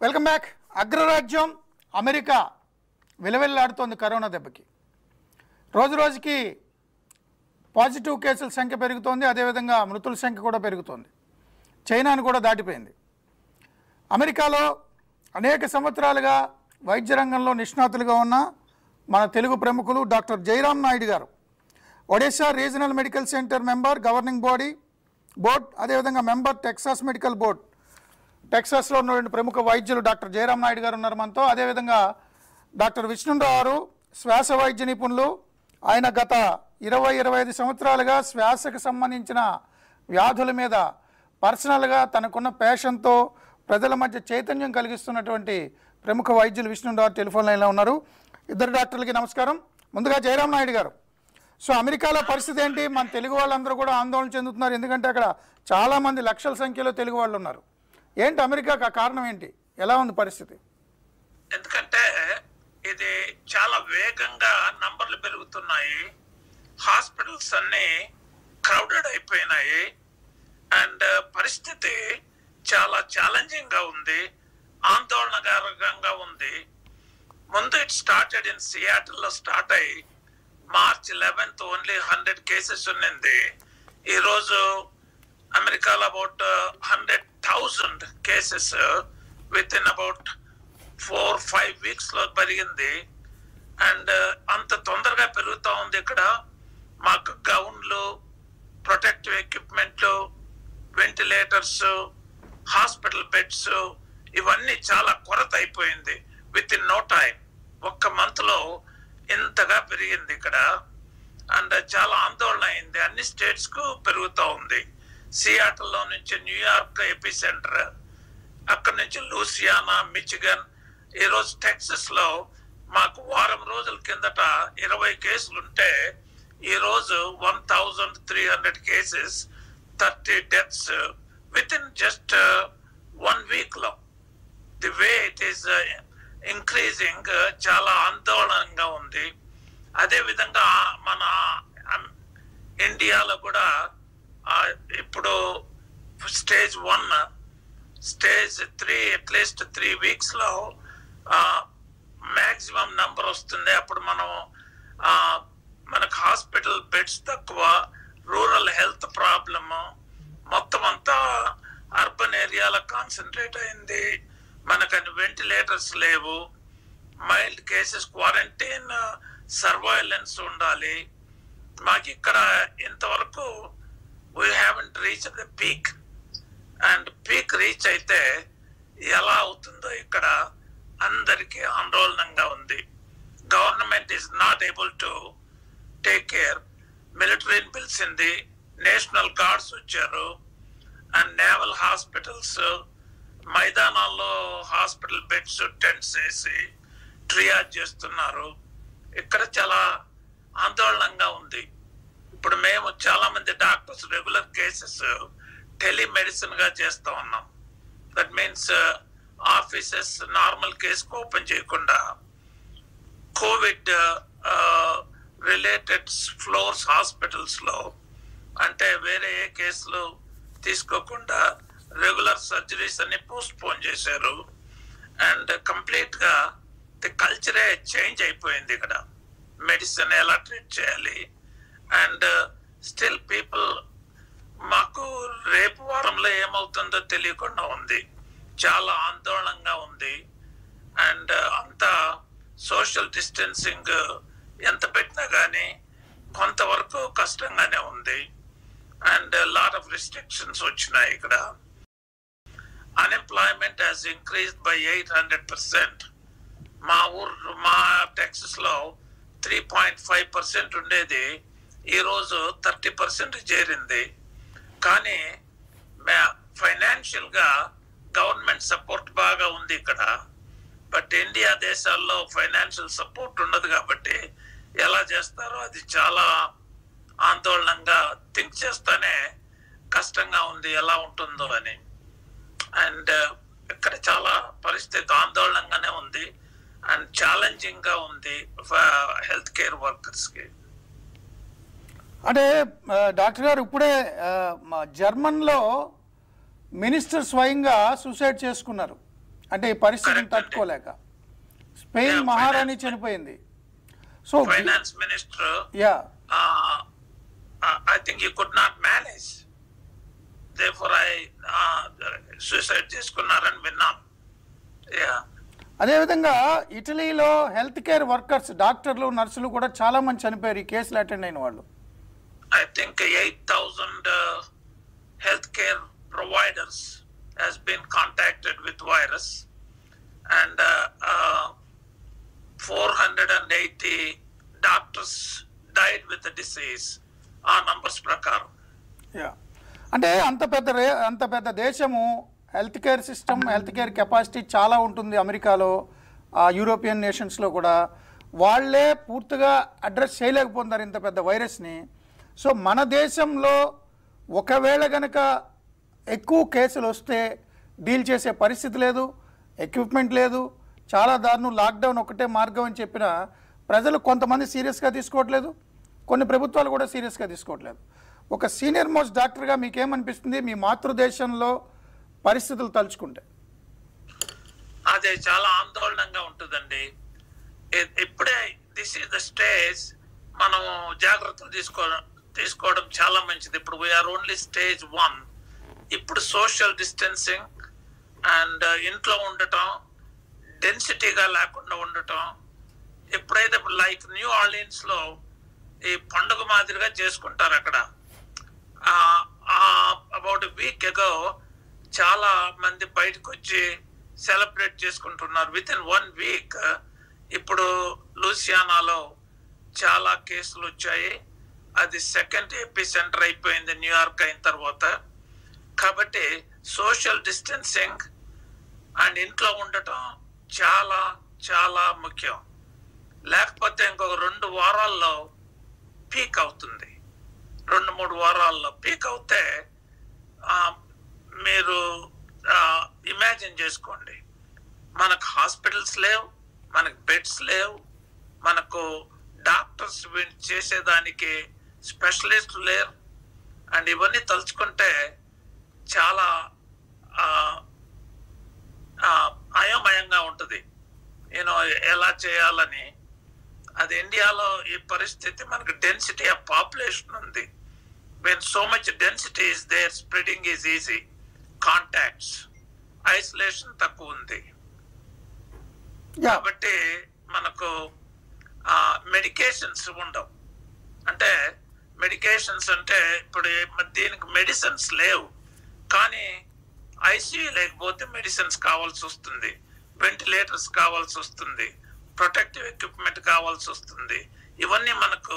Welcome back అగ్రరాజ్యం America విలవిల్లాడుతోంది corona దెబ్బకి రోజు రోజుకి పాజిటివ్ కేసుల సంఖ్య పెరుగుతోంది అదేవిధంగా మృతుల సంఖ్య కూడా పెరుగుతోంది చైనాను కూడా దాటిపోయింది అమెరికాలో అనేక సంవత్సరాలుగా వైద్య రంగంలో నిష్ణాతులుగా ఉన్న మన తెలుగు ప్రముఖులు doctor Jayaram Naidu garu Odisha regional medical center member governing body board అదేవిధంగా మెంబర్ టెక్సాస్ మెడికల్ బోర్డ్ టెక్సాస్లో ఉన్నటువంటి ప్రముఖ వైద్యులు డాక్టర్ జయరాం నాయుడు గారు ఉన్నారు మనతో అదేవిధంగా డాక్టర్ విష్ణురావు గారు శ్వాస వైద్య నిపుణులు ఆయన గత ఇరవై ఇరవై ఐదు సంవత్సరాలుగా శ్వాసకు సంబంధించిన వ్యాధుల మీద పర్సనల్గా తనకున్న పేషన్తో ప్రజల మధ్య చైతన్యం కలిగిస్తున్నటువంటి ప్రముఖ వైద్యులు విష్ణురావు టెలిఫోన్ లైన్లో ఉన్నారు ఇద్దరు డాక్టర్లకి నమస్కారం ముందుగా జయరాం నాయుడు గారు సో అమెరికాలో పరిస్థితి ఏంటి మన తెలుగు వాళ్ళందరూ కూడా ఆందోళన చెందుతున్నారు ఎందుకంటే అక్కడ చాలామంది లక్షల సంఖ్యలో తెలుగు వాళ్ళు ఉన్నారు ఏంటి అమెరికాకు ఆ కారణం ఏంటి ఎలా ఉంది పరిస్థితి ఎందుకంటే ఇది చాలా వేగంగా నంబర్లు పెరుగుతున్నాయి హాస్పిటల్స్ అన్ని క్రౌడెడ్ అయిపోయినాయి అండ్ పరిస్థితి చాలా ఛాలెంజింగ్ గా ఉంది ఆందోళనకరంగా ఉంది ముందు ఇట్ స్టార్టెడ్ ఇన్ సియాటిల్ లో స్టార్ట్ అయ్యి March eleventh only hundred cases ఉన్నింది ఈరోజు అమెరికాలో about hundred thousand cases within about four five weeks లో పెరిగింది అండ్ అంత తొందరగా పెరుగుతా ఉంది ఇక్కడ మాకు గౌన్లు ప్రొటెక్టివ్ ఎక్విప్మెంట్లు వెంటిలేటర్స్ హాస్పిటల్ బెడ్స్ ఇవన్నీ చాలా కొరత అయిపోయింది విత్ ఇన్ నో టైం ఒక్క మంత్ లో ఇంతగా పెరిగింది ఇక్కడ అండ్ చాలా ఆందోళన అయింది అన్ని స్టేట్స్ కు పెరుగుతూ ఉంది సియాటల్లో నుంచి న్యూయార్క్ ఎపి సెంటర్ అక్కడ నుంచి లూసియానా మిచిగన్ ఈ రోజు టెక్సస్ లో మాకు వారం రోజుల కిందట ఇరవై కేసులు ఉంటే ఈ రోజు one thousand three hundred cases thirty deaths within just one week లో the way it is increasing చాలా ఆందోళనగా ఉంది అదే విధంగా మన అమ్- ఇండియాలో కూడా ఆ, ఇప్పుడు stage one stage three at least three weeks లో మాక్సిమం నంబర్ వస్తుంది అప్పుడు మనం ఆ, మనకు హాస్పిటల్ బెడ్స్ తక్కువ రూరల్ హెల్త్ ప్రాబ్లమ్ మొత్తం అంతా అర్బన్ ఏరియాలో కాన్సన్ట్రేట్ అయింది మనకు వెంటిలేటర్స్ లేవు మైల్డ్ కేసెస్ క్వారంటైన్ సర్వైలెన్స్ ఉండాలి మాకు ఇక్కడ ఇంతవరకు we haven't reach the peak and peak reach అయితే ఎలా అవుతుందో ఇక్కడ అందరికీ ఆందోళనంగా ఉంది government is not able to take care మిలిటరీని పిలిచింది నేషనల్ గార్డ్స్ వచ్చారు అండ్ నేవల్ హాస్పిటల్స్ మైదానాల్లో హాస్పిటల్ బెడ్స్ టెంట్స్ వేసి ట్రియాజ్ చేస్తున్నారు ఇక్కడ చాలా ఆందోళనంగా ఉంది ఇప్పుడు మేము చాలా మంది డాక్టర్స్ రెగ్యులర్ కేసెస్ టెలిమెడిసిన్ గా చేస్తా ఉన్నాం that means offices normal case open చేయకుండా కోవిడ్ రిలేటెడ్ ఫ్లోర్స్ హాస్పిటల్స్ లో అంటే వేరే ఏ కేసులు తీసుకోకుండా రెగ్యులర్ సర్జరీస్ అన్ని పోస్ట్ పోన్ చేశారు అండ్ కంప్లీట్ గా ది కల్చరే చేంజ్ అయిపోయింది ఇక్కడ మెడిసిన్ ఎలా ట్రీట్ చేయాలి అండ్ స్టిల్ పీపుల్ మాకు రేపు వారంలో ఏమవుతుందో తెలియకుండా ఉంది చాలా ఆందోళనగా ఉంది అండ్ అంతా సోషల్ డిస్టెన్సింగ్ ఎంత పెట్టినా కానీ కొంతవరకు కష్టంగానే ఉంది అండ్ లాట్ ఆఫ్ రిస్ట్రిక్షన్స్ వచ్చినాయి ఇక్కడ unemployment has increased by eight hundred percent మా ఊరు మా టెక్సస్ లో త్రీ పాయింట్ ఫైవ్ పర్సెంట్ ఉండేది ఈ రోజు థర్టీ పర్సెంట్ చేరింది కానీ ఫైనాన్షియల్ గా గవర్నమెంట్ సపోర్ట్ బాగా ఉంది ఇక్కడ బట్ ఇండియా దేశాల్లో ఫైనాన్షియల్ సపోర్ట్ ఉండదు కాబట్టి ఎలా చేస్తారో అది చాలా ఆందోళనంగా థింక్ చేస్తానే కష్టంగా ఉంది ఎలా ఉంటుందో అని అండ్ ఇక్కడ చాలా పరిస్థితి ఆందోళనంగానే ఉంది అండ్ ఛాలెంజింగ్ గా ఉంది హెల్త్ కేర్ వర్కర్స్ కి అంటే ఆ, డాక్టర్ గారు ఇప్పుడే ఆ, మా జర్మన్లో మినిస్టర్ స్వయంగా సూసైడ్ చేసుకున్నారు అంటే ఈ పరిస్థితిని Correct అండి. తట్టుకోలేక స్పెయిన్ Yeah, మహారాణి finance- చనిపోయింది so finance minister yeah I think you could not manage therefore I suicide చేసుకున్నారని విన్నాం యా అదేవిధంగా ఇటలీలో హెల్త్ కేర్ వర్కర్స్ డాక్టర్లు నర్సులు కూడా చాలా మంది చనిపోయారు ఈ కేసులు అటెండ్ అయిన వాళ్ళు I think 8,000 uh, healthcare providers has been contacted with virus and uh, uh, 480 doctors died with the disease. ఆ numbers ప్రకారం యా అంటే అంత పెద్ద రే అంత పెద్ద దేశము health care system health care capacity చాలా ఉంటుంది అమెరికాలో ఆ, యూరోపియన్ నేషన్స్లో కూడా వాళ్ళే పూర్తిగా అడ్రస్ చేయలేకపోతున్నారు ఇంత పెద్ద వైరస్ని సో మన దేశంలో ఒకవేళ గనక ఎక్కువ కేసులు వస్తే డీల్ చేసే పరిస్థితి లేదు ఎక్విప్మెంట్ లేదు చాలా దారుణం లాక్డౌన్ ఒకటే మార్గం అని చెప్పిన ప్రజలు కొంతమంది సీరియస్గా తీసుకోవట్లేదు కొన్ని ప్రభుత్వాలు కూడా సీరియస్గా తీసుకోవట్లేదు ఒక సీనియర్ మోస్ట్ డాక్టర్గా మీకేమనిపిస్తుంది మీ మాతృదేశంలో పరిస్థితులు తలుచుకుంటే అదే చాలా ఆందోళనగా ఉంటుందండి ఇ- ఇప్పుడే దిస్ ఈస్ ద స్టేజ్ మనం జాగ్రత్తలు తీసుకో తీసుకోవడం చాలా మంచిది ఇప్పుడు వీఆర్ ఓన్లీ స్టేజ్ వన్ ఇప్పుడు సోషల్ డిస్టెన్సింగ్ అండ్ ఇంట్లో ఉండటం డెన్సిటీగా లేకుండా ఉండటం ఎప్పుడైతే లైక్ న్యూ ఆర్లియన్స్ లో ఈ పండుగ మాదిరిగా చేసుకుంటారు అక్కడ అబౌట్ వీక్ ఎగో చాలా మంది బయటకు వచ్చి సెలబ్రేట్ చేసుకుంటున్నారు విత్ ఇన్ వన్ వీక్ ఇప్పుడు లూసియానాలో చాలా కేసులు వచ్చాయి అది సెకండ్ ఎపి సెంటర్ అయిపోయింది న్యూయార్క్ అయిన తర్వాత కాబట్టి సోషల్ డిస్టెన్సింగ్ అండ్ ఇంట్లో ఉండటం చాలా చాలా ముఖ్యం లేకపోతే ఇంకొక రెండు వారాల్లో పీక్ అవుతుంది రెండు మూడు వారాల్లో పీక్ అవుతే ఆ, మీరు ఇమాజిన్ చేసుకోండి మనకు హాస్పిటల్స్ లేవు మనకు బెడ్స్ లేవు మనకు డాక్టర్స్ చేసేదానికి స్పెషలిస్ట్ లేరు అండ్ ఇవన్నీ తలుచుకుంటే చాలా ఆ, ఆ, అయోమయంగా ఉంటుంది నేను ఎలా చేయాలని అది ఇండియాలో ఈ పరిస్థితి మనకు డెన్సిటీ ఆఫ్ పాపులేషన్ ఉంది when so much density is there spreading is easy contacts isolation తక్కువ ఉంది యా కాబట్టి మనకు మెడికేషన్స్ ఉండవు అంటే మెడికేషన్స్ అంటే ఇప్పుడు ఏ- దీనికి మెడిసిన్స్ లేవు కానీ ఐసీయూ లేకపోతే మెడిసిన్స్ కావాల్సి వస్తుంది వెంటిలేటర్స్ కావాల్సి వస్తుంది ప్రొటెక్టివ్ ఎక్విప్మెంట్ కావాల్సి వస్తుంది ఇవన్నీ మనకు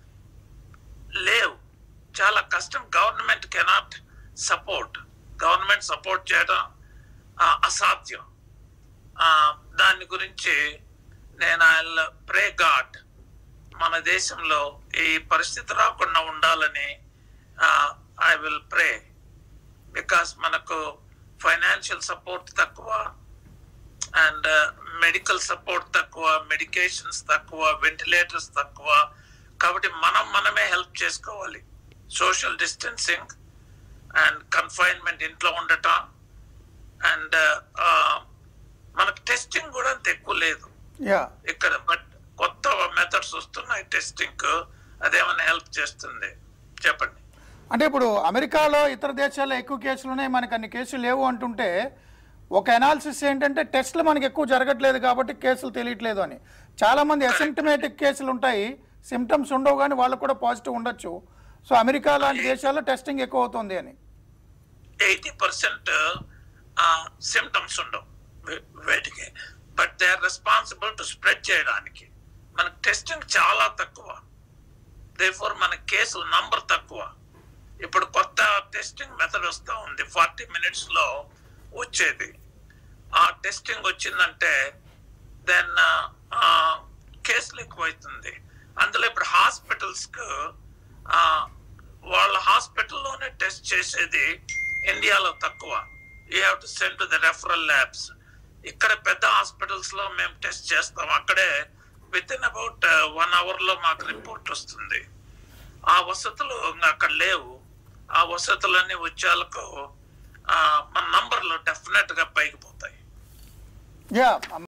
లేవు చాలా కష్టం government cannot support government support చేయడం ఆ, అసాధ్యం ఆ, దాని గురించి నేను ఐ ప్రే గాడ్ మన దేశంలో ఈ పరిస్థితి రాకుండా ఉండాలని ఐ విల్ ప్రే బికాస్ మనకు ఫైనాన్షియల్ సపోర్ట్ తక్కువ అండ్ మెడికల్ సపోర్ట్ తక్కువ మెడికేషన్స్ తక్కువ వెంటిలేటర్స్ తక్కువ కాబట్టి మనం మనమే హెల్ప్ చేసుకోవాలి సోషల్ డిస్టెన్సింగ్ అండ్ కన్ఫైన్మెంట్ ఇంట్లో ఉండటం అండ్ మనకు టెస్టింగ్ కూడా అంత ఎక్కువ లేదు యా ఇక్కడ బట్ కొత్త మెథడ్స్ వస్తున్నాయి టెస్టింగ్ అదేమైనా హెల్ప్ చేస్తుంది చెప్పండి అంటే ఇప్పుడు అమెరికాలో ఇతర దేశాల్లో ఎక్కువ కేసులు ఉన్నాయి మనకు అన్ని కేసులు లేవు అంటుంటే ఒక అనాలిసిస్ ఏంటంటే టెస్టులు మనకి ఎక్కువ జరగట్లేదు కాబట్టి కేసులు తెలియట్లేదు అని చాలామంది అసిమ్టమేటిక్ కేసులు ఉంటాయి సిమ్టమ్స్ ఉండవు కానీ వాళ్ళకు కూడా పాజిటివ్ ఉండొచ్చు సో అమెరికా లాంటి దేశాల్లో టెస్టింగ్ ఎక్కువ అవుతుంది అని ఎయిటీ పర్సెంట్ సిమ్టమ్స్ ఉండవు వే- వేటికి but they are responsible to spread చేయడానికి మనకు టెస్టింగ్ చాలా తక్కువ దేఫోర్ మన కేసుల నంబర్ తక్కువ ఇప్పుడు కొత్త టెస్టింగ్ మెథడ్ వస్తూ ఉంది ఫార్టీ మినిట్స్ లో వచ్చేది ఆ టెస్టింగ్ వచ్చిందంటే దెన్ కేసులు ఎక్కువైతుంది అందులో ఇప్పుడు హాస్పిటల్స్ కు ఆ, వాళ్ళ హాస్పిటల్లోనే టెస్ట్ చేసేది ఇండియాలో తక్కువ you have to send to the referral labs ఇక్కడ పెద్ద హాస్పిటల్స్ లో మేము టెస్ట్ చేస్తాం అక్కడే within about one hour లో మాకు రిపోర్ట్ వస్తుంది ఆ వసతులు ఇంకా అక్కడ లేవు ఆ వసతులన్నీ వచ్చేలకు ఆ, మన నంబర్లు డెఫినెట్ గా పైకి పోతాయి యా